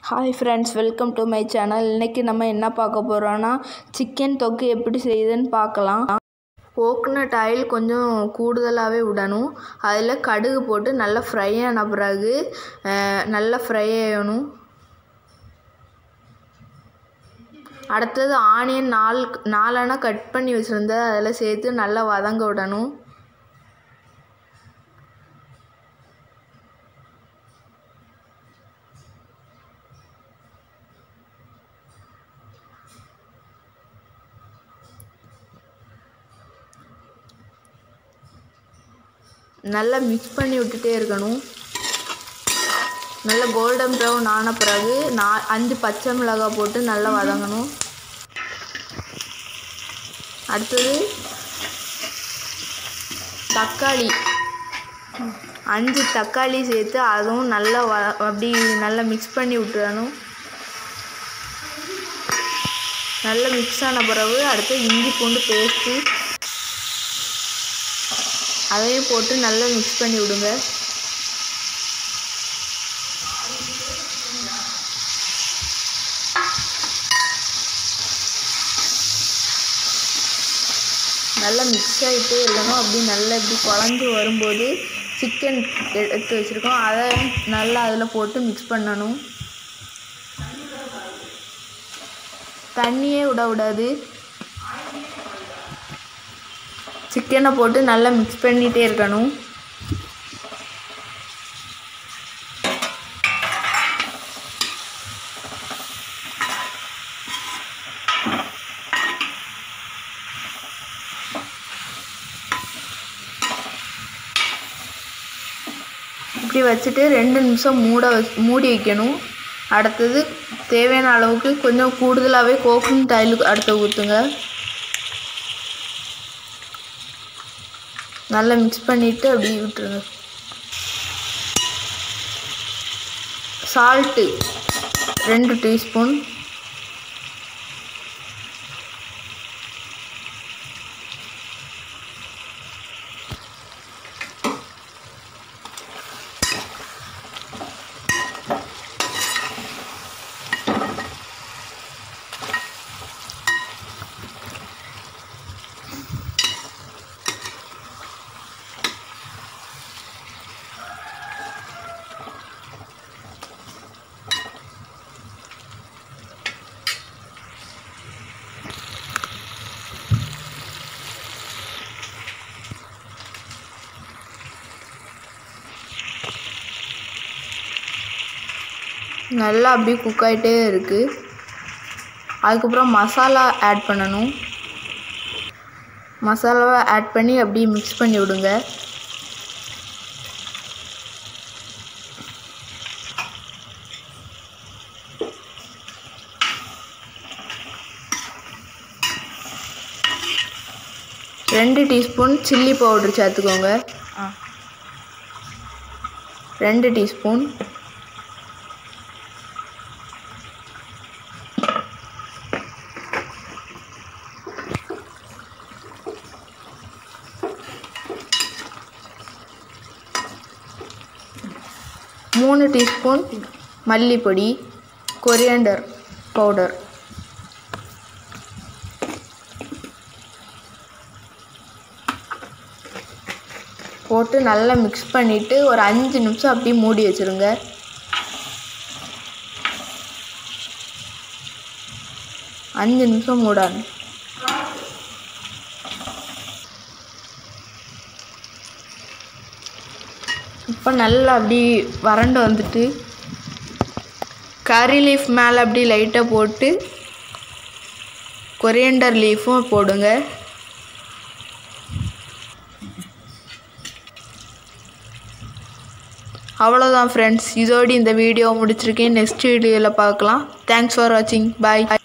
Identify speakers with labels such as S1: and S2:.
S1: hi friends welcome to my channel இன்றைக்கி நம்ம என்ன பார்க்க போகிறோன்னா சிக்கன் தொக்கு எப்படி செய்யுதுன்னு பார்க்கலாம் கோகனட் ஆயில் கொஞ்சம் கூடுதலாகவே விடணும் அதில் கடுகு போட்டு நல்லா ஃப்ரை ஆன பிறகு அஹ், நல்லா ஃப்ரை ஆகணும் அடுத்தது ஆனியன் நாலு நாலனா கட் பண்ணி வச்சுருந்ததை அதில் சேர்த்து நல்லா வதங்க விடணும் நல்லா மிக்ஸ் பண்ணி விட்டுட்டே இருக்கணும் நல்லா கோல்டன் ப்ரௌன் ஆன பிறகு நா அஞ்சு பச்சை மிளகாய் போட்டு நல்லா வதங்கணும் அடுத்தது தக்காளி அஞ்சு தக்காளி சேர்த்து அதுவும் நல்லா வ அப்படி நல்லா மிக்ஸ் பண்ணி விட்டுறணும் நல்லா மிக்ஸ் ஆன பிறகு அடுத்து இஞ்சி பூண்டு பேஸ்ட்டு அதையும் போட்டு நல்லா மிக்ஸ் பண்ணி விடுங்க நல்லா மிக்ஸ் ஆகிட்டே இருக்கணும் அப்படி நல்லா இப்படி குழஞ்சி வரும்போது சிக்கன் எடுத்து வச்சுருக்கோம் அதை நல்லா அதில் போட்டு மிக்ஸ் பண்ணணும் தண்ணியே விட விடாது சிக்கனை போட்டு நல்லா மிக்ஸ் பண்ணிகிட்டே இருக்கணும் இப்படி வச்சுட்டு ரெண்டு நிமிஷம் மூட வச் மூடி வைக்கணும் அடுத்தது தேவையான அளவுக்கு கொஞ்சம் கூடுதலாகவே கோகனட் ஆயில் அடுத்து ஊற்றுங்க நல்லா மிக்ஸ் பண்ணிவிட்டு அப்படியே விட்டுருங்க சால்ட்டு ரெண்டு டீஸ்பூன் நல்லா அப்படியே குக் ஆகிட்டே இருக்குது அதுக்கப்புறம் மசாலா ஆட் பண்ணணும் மசாலாவை ஆட் பண்ணி அப்படியே மிக்ஸ் பண்ணி விடுங்க ரெண்டு டீஸ்பூன் சில்லி பவுடர் சேர்த்துக்கோங்க ரெண்டு டீஸ்பூன் மூணு டீஸ்பூன் மல்லிப்பொடி கொரியாண்டர் பவுடர் போட்டு நல்லா மிக்ஸ் பண்ணிவிட்டு ஒரு அஞ்சு நிமிஷம் அப்படியே மூடி வச்சுருங்க அஞ்சு நிமிஷம் மூடாது இப்போ நல்லா அப்படி வறண்டு வந்துட்டு கறி லீஃப் மேலே அப்படி லைட்டாக போட்டு கொரியண்டர் லீஃபும் போடுங்க அவ்வளோதான் ஃப்ரெண்ட்ஸ் இதோடு இந்த வீடியோ முடிச்சிருக்கேன் நெக்ஸ்ட் வீடியோவில் பார்க்கலாம் தேங்க்ஸ் ஃபார் வாட்சிங் பாய்